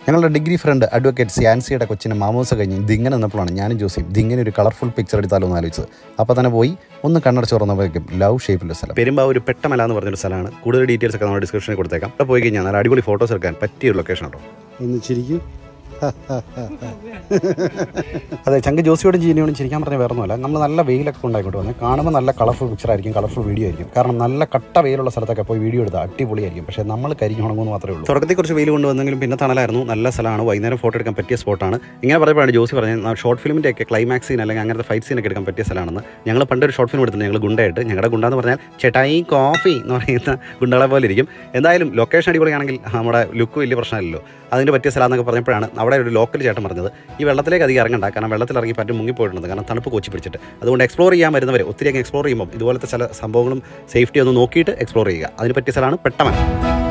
ഞങ്ങളുടെ degree front advocate സിയാൻസിയുടെ കൊച്ചിന് മാമോസ കഴിഞ്ഞ് ഇതിങ്ങനെ നിന്നപ്പോഴാണ് ഞാനും ജോസിയും ഇതിങ്ങനെ ഒരു കളർഫുൾ പിക്ചർ എടുത്താലോ എന്ന് ആലോചിച്ചത് അപ്പോൾ തന്നെ പോയി ഒന്ന് കണ്ണടച്ച് തുറന്നപ്പോഴേക്കും ലവ് ഷേപ്പിലുള്ള സ്ഥലം പെരുമ്പാവൂർ പെട്ടമല എന്ന് പറഞ്ഞൊരു സ്ഥലമാണ് കൂടുതൽ ഡീറ്റെയിൽസ് ഒക്കെ നമ്മുടെ ഡിസ്ക്രിപ്ഷനിൽ കൊടുത്തേക്കാം അവിടെ പോയി കഴിഞ്ഞാൽ നല്ല അടിപൊളി ഫോട്ടോസ് എടുക്കാൻ പറ്റിയ ഒരു ലൊക്കേഷൻ കേട്ടോ ഒന്ന് ചിരിക്കും അതെ ചങ്ക് ജോസിയോടും ജീനിയോടും ചിരിക്കാൻ പറഞ്ഞ വേറെ ഒന്നുമല്ല നമ്മൾ നല്ല വെയിലൊക്കെ ഉണ്ടായിക്കോട്ട് വന്നത് കാണുമ്പോൾ നല്ല കളർഫുൾ പിക്ചർ ആയിരിക്കും കളർഫുൾ വീഡിയോ ആയിരിക്കും കാരണം നല്ല കട്ട വെയിലുള്ള സ്ഥലത്തൊക്കെ പോയി വീഡിയോ എടുത്താൽ അടിപൊളിയായിരിക്കും പക്ഷേ നമ്മൾ കരിഞ്ഞു ഉണങ്ങുമെന്ന് മാത്രമേ ഉള്ളൂ തുടക്കത്തിൽ കുറച്ച് വെയിൽ കൊണ്ടുവന്നെങ്കിലും പിന്നെ തണലായിരുന്നു നല്ല സ്ഥലമാണ് വൈകുന്നേരം ഫോട്ടോ എടുക്കാൻ പറ്റിയ സ്പോട്ടാണ് ഇങ്ങനെ പറയുമ്പോഴാണ് ജോസി പറഞ്ഞത് ഷോർട്ട് ഫിലിമിൻ്റെ ഒക്കെ ക്ലൈമാക്സ് സീൻ അല്ലെങ്കിൽ അങ്ങനത്തെ ഫൈറ്റ് സീനൊക്കെ എടുക്കാൻ പറ്റിയ സ്ഥലമാണെന്ന് ഞങ്ങൾ പണ്ട് ഒരു ഷോർട്ട് ഫിലിം എടുത്തിട്ടുണ്ട് ഞങ്ങൾ ഗുണ്ടയായിട്ട് ഞങ്ങളുടെ ഗുണ്ട എന്ന് പറഞ്ഞാൽ ചേട്ടായി കോഫി എന്ന് പറയുന്ന ഗുണ്ടകളെ പോലെ ഇരിക്കും എന്തായാലും ലൊക്കേഷൻ അടിപൊളിയാണെങ്കിൽ നമ്മുടെ ലുക്ക് വലിയ പ്രശ്നമില്ലല്ലോ അതിന് പറ്റിയ സ്ഥലം എന്നൊക്കെ പറഞ്ഞപ്പോഴാണ് അവിടെ ഒരു ലോക്കൽ ചേട്ടൻ പറഞ്ഞത് ഈ വെള്ളത്തിലേക്ക് അധികം ഇറങ്ങണ്ട കാരണം വെള്ളത്തിൽ ഇറങ്ങി പറ്റും മുങ്ങിപ്പോയിട്ടുണ്ട് കാരണം തണുപ്പ് കൊച്ചി പിടിച്ചിട്ട് അതുകൊണ്ട് എക്സ്പ്ലോർ ചെയ്യാൻ വരുന്നവർ ഒത്തിരി അങ്ങ് എക്സ്പ്ലോർ ചെയ്യുമ്പോൾ ഇതുപോലത്തെ ചില സംഭവങ്ങളും സേഫ്റ്റി ഒന്ന് നോക്കിയിട്ട് എക്സ്പ്ലോർ ചെയ്യുക അതിന് പറ്റിയ സ്ഥലമാണ് പെട്ടമൻ